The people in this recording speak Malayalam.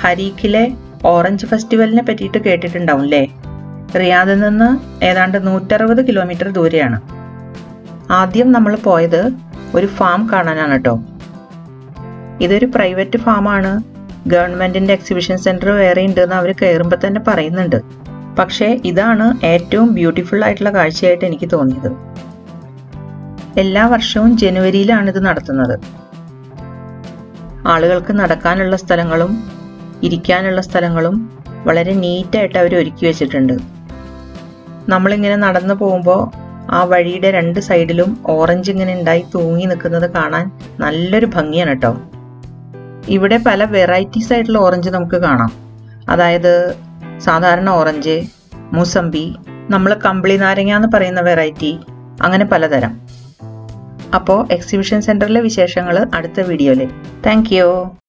ഹരീഖിലെ ഓറഞ്ച് ഫെസ്റ്റിവലിനെ പറ്റിയിട്ട് കേട്ടിട്ടുണ്ടാവും അല്ലേ റിയാദിൽ നിന്ന് ഏതാണ്ട് നൂറ്ററുപത് കിലോമീറ്റർ ദൂരെയാണ് ആദ്യം നമ്മൾ പോയത് ഒരു ഫാം കാണാനാണ് കേട്ടോ ഇതൊരു പ്രൈവറ്റ് ഫാമാണ് ഗവൺമെന്റിന്റെ എക്സിബിഷൻ സെന്റർ വേറെ ഉണ്ടെന്ന് അവർ കയറുമ്പോൾ തന്നെ പറയുന്നുണ്ട് പക്ഷേ ഇതാണ് ഏറ്റവും ബ്യൂട്ടിഫുൾ ആയിട്ടുള്ള കാഴ്ചയായിട്ട് എനിക്ക് തോന്നിയത് എല്ലാ വർഷവും ജനുവരിയിലാണ് ഇത് നടത്തുന്നത് ആളുകൾക്ക് നടക്കാനുള്ള സ്ഥലങ്ങളും ഇരിക്കാനുള്ള സ്ഥലങ്ങളും വളരെ നീറ്റായിട്ട് അവർ ഒരുക്കി വെച്ചിട്ടുണ്ട് നമ്മളിങ്ങനെ നടന്നു പോകുമ്പോൾ ആ വഴിയുടെ രണ്ട് സൈഡിലും ഓറഞ്ച് ഇങ്ങനെ ഉണ്ടായി തൂങ്ങി നിൽക്കുന്നത് കാണാൻ നല്ലൊരു ഭംഗിയാണ് കേട്ടോ ഇവിടെ പല വെറൈറ്റീസ് ആയിട്ടുള്ള ഓറഞ്ച് നമുക്ക് കാണാം അതായത് സാധാരണ ഓറഞ്ച് മൂസമ്പി നമ്മൾ കമ്പിളി നാരങ്ങ എന്ന് പറയുന്ന വെറൈറ്റി അങ്ങനെ പലതരം അപ്പോൾ എക്സിബിഷൻ സെൻറ്ററിലെ വിശേഷങ്ങൾ അടുത്ത വീഡിയോയിൽ താങ്ക്